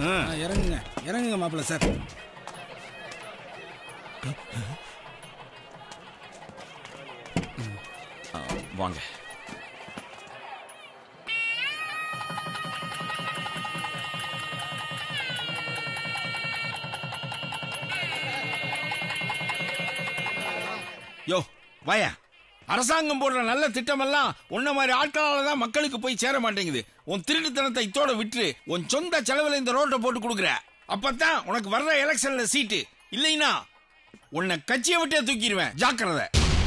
ஆ. ஆ, இறங்குங்க இறங்குங்க மாப்பிள்ள சார் ஆ, வாங்க யோ வாயா அரசாங்கம் போடுற நல்ல திட்டமெல்லாம் உன்ன மாதிரி ஆட்களால தான் மக்களுக்கு போய் சேர மாட்டேங்குது உன் திருட்டுத்தனத்தை இத்தோட விட்டு உன் சொந்த செலவுல இந்த ரோட்டை போட்டு கொடுக்குற அப்பதான் உனக்கு வர்ற எலெக்ஷன்ல சீட்டு இல்லைன்னா உன்னை கட்சியை விட்டே தூக்கிடுவேன் ஜாக்கிரதை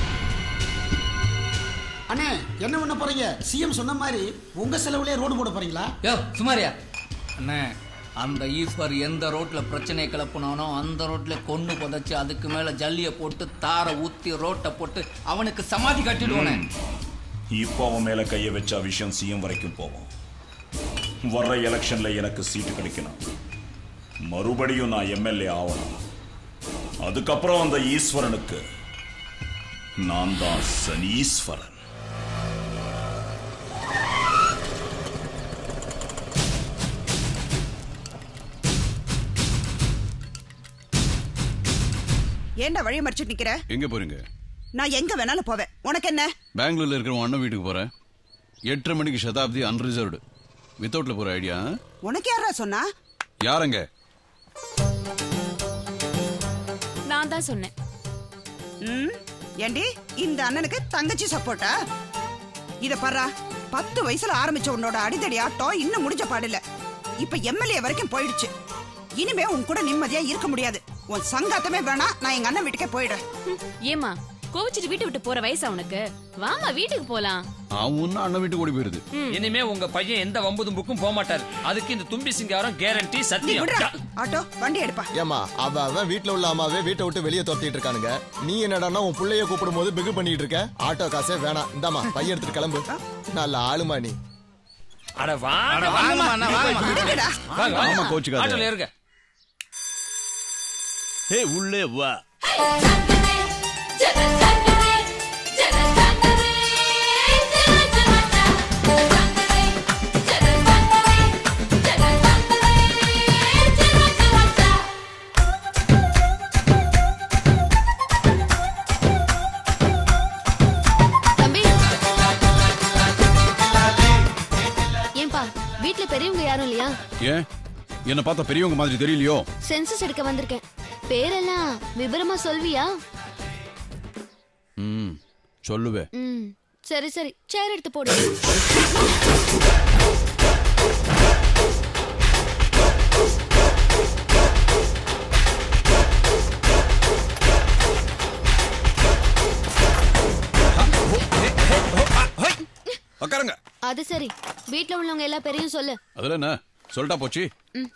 அண்ணே என்ன பண்ண போறீங்க சிஎம் சொன்ன மாதிரி உங்க செலவுலயே ரோடு போட போறீங்களா யோ சுமாரியா அண்ணே அந்த ஈஸ்வர் எந்த ரோட்ல பிரச்சனையை கிளப்புனானோ அந்த ரோட்ல கொண்டு புதைச்சு அதுக்கு மேல ஜல்லிய போட்டு தாரை ஊத்தி ரோட்டை போட்டு அவனுக்கு சமாதி கட்டிடுவானே இப்போ அவன் மேல கையை வச்சா விஷயம் சிஎம் வரைக்கும் போவோம் வர்ற எலெக்ஷன்ல எனக்கு சீட்டு கிடைக்கணும் மறுபடியும் நான் எம்எல்ஏ ஆகணும் அதுக்கப்புறம் அந்த ஈஸ்வரனுக்கு நான் தான் சனீஸ்வரன் ஏன்டா வழி மறிச்சிட்டு நிக்கிற எங்க போறீங்க நான் எங்க வேணாலும் போவேன் உனக்கு என்ன பெங்களூர்ல இருக்கிற உன் அண்ணன் வீட்டுக்கு போறேன் எட்டரை மணிக்கு சதாப்தி அன்ரிசர்வ்டு வித்தவுட்ல போற ஐடியா உனக்கு யாரா சொன்னா யாருங்க நான் தான் சொன்னேன் ம் ஏண்டி இந்த அண்ணனுக்கு தங்கச்சி சப்போர்ட்டா இத பாரா பத்து வயசுல ஆரம்பிச்ச உன்னோட அடிதடி ஆட்டம் இன்னும் முடிஞ்ச பாடில்ல இப்ப எம்எல்ஏ வரைக்கும் போயிடுச்சு இனிமே உன் கூட நிம்மதியா இருக்க முடியாது உன் சங்காத்தமே வேணாம் நான் எங்க அண்ணன் வீட்டுக்கே போயிடுறேன் ஹம், ஏம்மா கோவிச்சிட்டு வீட்டை விட்டு போற வயசா உனக்கு வாமா வீட்டுக்கு போலாம் அவன் ஒன்னும் அண்ணன் வீட்டுக்கு ஓடி போயிருது இனிமே உங்க பையன் எந்த வம்பு தும்புக்கும் போக மாட்டார் அதுக்கு இந்த தும்பி சிங்காரம் கேரண்டி நீ சத்தியம் விடுறா ஆட்டோ வண்டி எடுப்பா ஏமா அவ அவன் வீட்ல உள்ள அம்மாவே வீட்டை விட்டு வெளியே துரத்திட்டு இருக்கானுங்க நீ என்னடான்னா உன் புள்ளைய கூப்பிடும் போது பிகு பண்ணிட்டு இருக்க ஆட்டோ காசே வேணாம் இந்தாமா பையன் எடுத்துட்டு கிளம்பு நல்ல ஆளுமா நீ அட வா அட வாங்கம்மா, அண்ணா, வாங்கம்மா. விடுங்கடா. வாங்க ஆமா, வாங்க கோச்சுக்காத. ஆட்டோல இருங்க ஹே உள்ளே வா தம்பி ஏன்பா வீட்ல பெரியவங்க யாரும் இல்லையா ஏன் என்ன பார்த்தா பெரியவங்க மாதிரி தெரியலையோ சென்சஸ் எடுக்க வந்திருக்கேன் பேரெல்லாம் விவரமா சொல்வியா ம் சொல்லுவேன் ம் சரி சரி சேர் எடுத்து போடு உட்காருங்க அது சரி வீட்ல உள்ளவங்க எல்லா பேரையும் சொல்லு அதுல என்ன சொல்லிட்டா போச்சு ம்.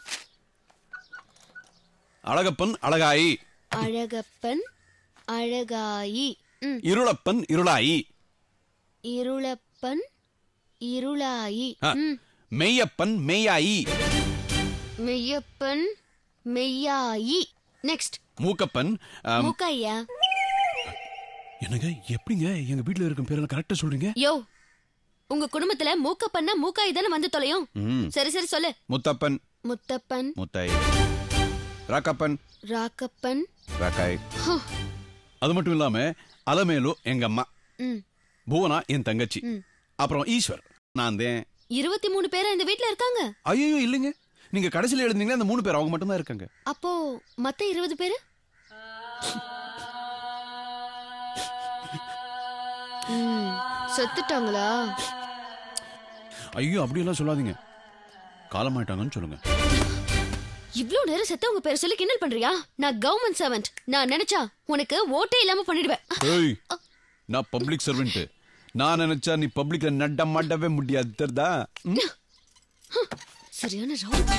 அழகப்பன் அழகாயி அழகப்பன் அழகாயி ம் இருளப்பன் இருளாயி இருளப்பன் இருளாயி ஆ, ம் மெய்யப்பன் மெய்யாயி மெய்யப்பன் மெய்யாயி நெக்ஸ்ட் மூக்கப்பன் ஆம், மூக்கையா என்னங்க எப்படிங்க எங்க வீட்ல இருக்கும் பேரெல்லாம் கரெக்டா சொல்றீங்க யோ உங்க குடும்பத்துல மூக்கப்பண்ணா மூக்காய் தானே வந்து தொலையும் ம். சரி சரி சொல்லு முத்தப்பன் முத்தப்பன் முத்தாய் ராக்கப்பன் ராக்கப்பன் ராக்காய் ஹோ. அது மட்டும் இல்லாம அலமேலு எங்க அம்மா ம் புவனா என் தங்கச்சி ம். அப்புறம் ஈஸ்வர் நான் தான் இருபத்தி மூணு பேரா இந்த வீட்ல இருக்காங்க ஐயோ இல்லைங்க நீங்க கடைசியில எழுந்தீங்கன்னா அந்த மூணு பேர் அவங்க மட்டும் தான் இருக்காங்க அப்போ மத்த இருபது பேரு ம், செத்துட்டாங்களா ஐயோ அப்படியெல்லாம் சொல்லாதீங்க காலமாயிட்டாங்கன்னு சொல்லுங்க இவ்ளோ நேரம் செத்தவங்க பேர் சொல்லி கிண்டல் பண்றியா நான் கவர்மெண்ட் சர்வெண்ட் நான் நினைச்சா உனக்கு ஓட்டே இல்லாம பண்ணிடுவேன் ஏய் நான் பப்ளிக் சர்வெண்ட் நான் நினைச்சா நீ பப்ளிக்ல நட்ட மாட்டவே முடியாது தெரிதா ம்? சரியான ரவுடி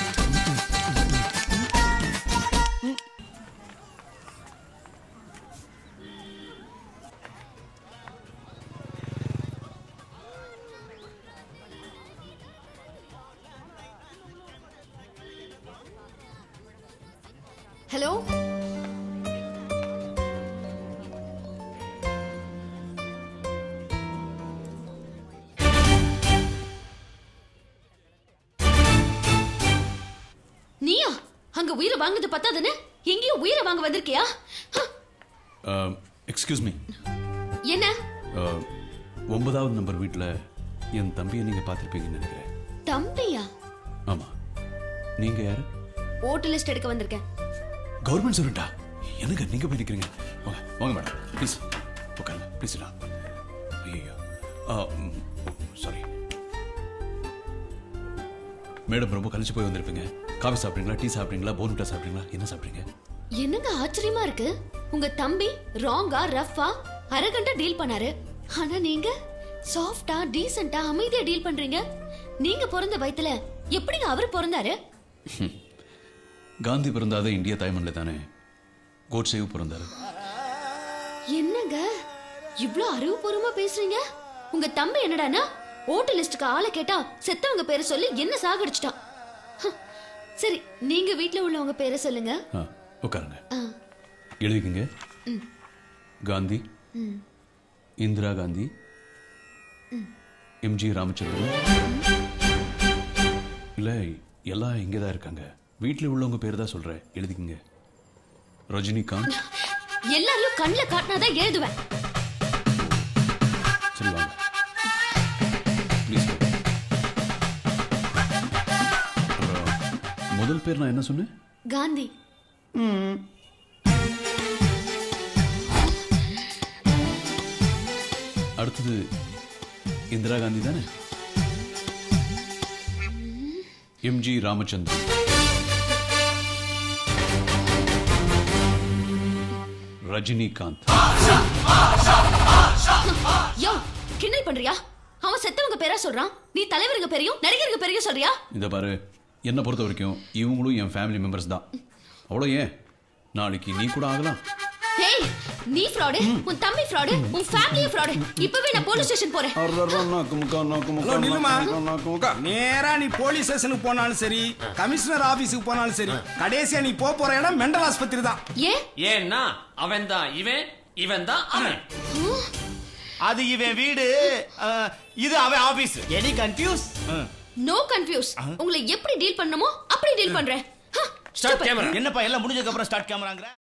ஹலோ அங்க உயிரை வாங்குறது பத்தாதுன்னு எங்கேயும் உயிரை வாங்க வந்திருக்கியா ஹ, எக்ஸ்கியூஸ் மீ என்ன ஒன்பதாவது நம்பர் வீட்டில் என் தம்பியை நீங்க பார்த்துருப்பீங்கன்னு நினைக்கிறேன் தம்பியா ஆமா நீங்க யாரு ஓட்டு லிஸ்ட் எடுக்க வந்திருக்கேன் கவர்மெண்ட் சர்வெண்டா எனக்கு நீங்க போய் நிக்கிறீங்க வாங்க வாங்க மேடம் ப்ளீஸ் உட்காருங்க ப்ளீஸ் ஐயோ சாரி மேடம் ரொம்ப கழிச்சு போய் வந்திருப்பீங்க காஃபி சாப்பிட்றீங்களா டீ சாப்பிட்றீங்களா போர்னுட்டா சாப்பிட்றீங்களா என்ன சாப்பிட்றீங்க என்னங்க ஆச்சரியமா இருக்கு உங்க தம்பி ராங்கா ரஃபா அரகண்டா டீல் பண்ணாரு ஆனா நீங்க சாஃப்டா டீசென்ட்டா அமைதியா டீல் பண்றீங்க நீங்க பிறந்த வயத்துல எப்படிங்க அவர் பிறந்தாரு காந்தி பிறந்தாத இந்திய தாய்மண்ணில் தானே கோட்சேவும் பிறந்தாரு என்னங்க இவ்ளோ அறிவுபூர்வமா பேசுறீங்க உங்க தம்பி என்னடானா ஓட்டு லிஸ்டுக்கு ஆளை கேட்டா செத்தவங்க பேரை சொல்லி என்ன சாகடிச்சிட்டான் ஹ, சரி நீங்க வீட்ல உள்ளவங்க பேரை சொல்லுங்க ஆ உட்காருங்க ஆ, எழுதிக்கங்க ம், காந்தி ம், இந்திரா காந்தி ம். எம்ஜி ராமச்சந்திரன் இல்ல எல்லாம் இங்கே தான் இருக்காங்க வீட்டில் உள்ளவங்க பேர் தான் சொல்றேன் எழுதிக்கங்க ரஜினிகாந்த் எல்லாரையும் கண்ணுல காட்டினாதான் எழுதுவேன் சரி வாங்க ப்ளீஸ் முதல் பேர் நான் என்ன சொன்னேன் காந்தி அடுத்தது இந்திரா காந்தி தானே எம்ஜி ராமச்சந்திரன் ரஜினிகாந்த் யோ கிண்டல் பண்றியா அவன் செத்தவங்க பேரா சொல்றான் நீ தலைவருங்க பேரையும் நடிகருங்க பேரையும் சொல்றியா இந்த பாரு என்னை பொறுத்த வரைக்கும் இவங்களும் என் ஃபேமிலி மெம்பர்ஸ் தான் அவ்வளோ ஏன் நாளைக்கு நீ கூட ஆகலாம் ஹேய் நீ ஃப்ராடு உன் தம்பி ஃப்ராடு உன் ஃபேமிலியும் ஃப்ராடு இப்பவே நான் போலீஸ் ஸ்டேஷன் போறேன் ஹலோ நில்லுமா நேரா நீ போலீஸ் ஸ்டேஷனுக்கு போனாலும் சரி கமிஷனர் ஆபீஸுக்கு போனாலும் சரி கடைசியா நீ போப் போற இடம் மெண்டல் ஆஸ்பத்திரி தான் ஏன் ஏன்னா அவன் தான் இவன் இவன் தான் அவன் அது இவன் வீடு அஹ், இது அவன் office any confuse no confuse உங்களை எப்படி டீல் பண்ணணுமோ அப்படி டீல் பண்றேன் ஸ்டார்ட் கேமரா என்னப்பா எல்லாம் முடிஞ்சதுக்கு அப்புறம் ஸ்டார்ட் கேமராங்கற